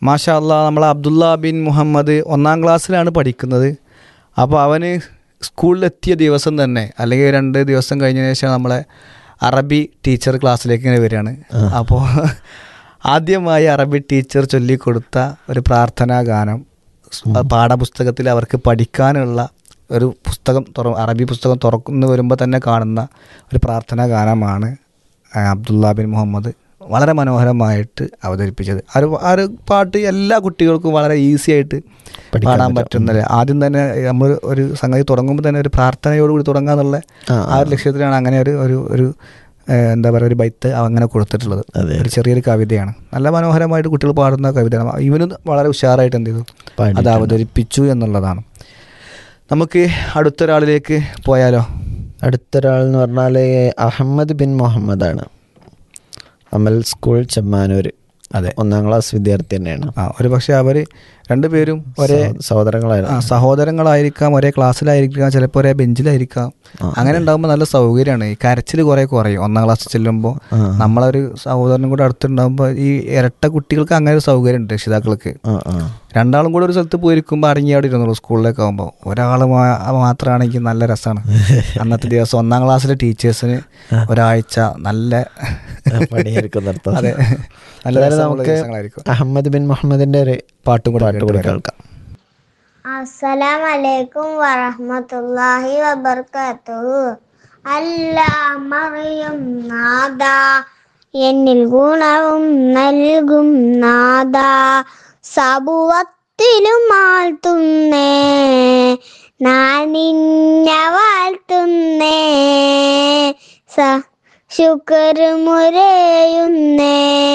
മാഷാ അല്ലാ നമ്മളെ Abdullah bin Muhammad ഒന്നാം ക്ലാസ്സിലാണ് പഠിക്കുന്നത് അപ്പോൾ അവന് സ്കൂളിലെത്തിയ ദിവസം തന്നെ അല്ലെങ്കിൽ രണ്ട് ദിവസം കഴിഞ്ഞതിന് ശേഷം നമ്മളെ അറബി ടീച്ചർ ക്ലാസ്സിലേക്ക് ഇങ്ങനെ വരികയാണ് അപ്പോൾ ആദ്യമായി അറബി ടീച്ചർ ചൊല്ലിക്കൊടുത്ത ഒരു പ്രാർത്ഥനാ ഗാനം സ് പാഠപുസ്തകത്തിൽ അവർക്ക് പഠിക്കാനുള്ള ഒരു പുസ്തകം തുറ അറബി പുസ്തകം തുറക്കുന്നു വരുമ്പോൾ തന്നെ കാണുന്ന ഒരു പ്രാർത്ഥനാ ഗാനമാണ് ആ, അബ്ദുള്ള ബിൻ മുഹമ്മദ് വളരെ മനോഹരമായിട്ട് അവതരിപ്പിച്ചത് ആ ഒരു ആ ഒരു പാട്ട് എല്ലാ കുട്ടികൾക്കും വളരെ ഈസി ആയിട്ട് പാടാൻ പറ്റുന്നില്ല ആദ്യം തന്നെ നമ്മൾ ഒരു സംഗതി തുടങ്ങുമ്പോൾ തന്നെ ഒരു പ്രാർത്ഥനയോടുകൂടി തുടങ്ങാന്നുള്ള ആ, ആ ഒരു ലക്ഷ്യത്തിലാണ് അങ്ങനെ ഒരു ഒരു ഒരു ഏഹ്, എന്താ പറയുക ഒരു ബൈത്ത് അങ്ങനെ കൊടുത്തിട്ടുള്ളത് അതെ. ഒരു ചെറിയൊരു കവിതയാണ് നല്ല മനോഹരമായിട്ട് കുട്ടികൾ പാടുന്ന കവിതയാണ് ഇവനും വളരെ ഉഷാറായിട്ട് എന്ത് ചെയ്തു അത് പാടിയിട്ടുണ്ട്. അവതരിപ്പിച്ചു എന്നുള്ളതാണ് നമുക്ക് അടുത്തൊരാളിലേക്ക് പോയാലോ അടുത്തൊരാൾ എന്ന് പറഞ്ഞാൽ അഹമ്മദ് ബിൻ മുഹമ്മദ് ആണ് അമൽ സ്കൂൾ ചെമ്മാനൂർ അതെ ഒന്നാം ക്ലാസ് വിദ്യാർത്ഥി തന്നെയാണ് ആ ഒരു പക്ഷേ അവർ രണ്ടുപേരും ഒരേ സഹോ- സഹോദരങ്ങളായിരുന്നു ആ, സഹോദരങ്ങളായിരിക്കാം ഒരേ ക്ലാസ്സിലായിരിക്കാം ചിലപ്പോൾ ഒരേ ബെഞ്ചിലായിരിക്കാം അങ്ങനെ ഉണ്ടാകുമ്പോൾ നല്ല സൗകര്യമാണ് ഈ കരച്ചിൽ കുറേ കുറയും ഒന്നാം ക്ലാസ്സിൽ ചെല്ലുമ്പോൾ ആ. നമ്മളൊരു സഹോദരനും കൂടെ അടുത്തുണ്ടാകുമ്പോൾ ഈ ഇരട്ട കുട്ടികൾക്ക് അങ്ങനെ ഒരു സൗകര്യം ഉണ്ട് രക്ഷിതാക്കൾക്ക് ആ ആ രണ്ടാളും കൂടെ ഒരു സ്ഥലത്ത് പോയിരിക്കുമ്പോൾ അടങ്ങി അവിടെ ഇരുന്നുള്ളൂ സ്കൂളിലേക്ക് ആകുമ്പോൾ ഒരാൾ മാത്രമാണെങ്കിൽ നല്ല രസമാണ് അന്നത്തെ ദിവസം ഒന്നാം ക്ലാസ്സിലെ ടീച്ചേഴ്സിന് ഒരാഴ്ച നല്ല പണിയെടുക്കുന്നിടത്ത് അതെ നല്ല അതായത് രസമുള്ള നമുക്ക് ദിവസങ്ങളായിരിക്കും അഹമ്മദ് ബിൻ മുഹമ്മദിന്റെ ഒരു പാട്ടും കൂടെ പാട്ട് കൂടി കേട്ട് വരാം. കേൾക്കാം അസ്സലാമലൈക്കും വറഹ്മത്തുള്ളാഹി വബർക്കാത്തുഹു അല്ല മറിയും നാദ എന്നിൽ ഗുണവും നൽകും നാദ സബുവത്തിലും ആഴ്ത്തുന്നേ ഞാൻ നിന്നെ വാഴ്ത്തുന്നേ സ ശുക്ർ മുരയുന്നേ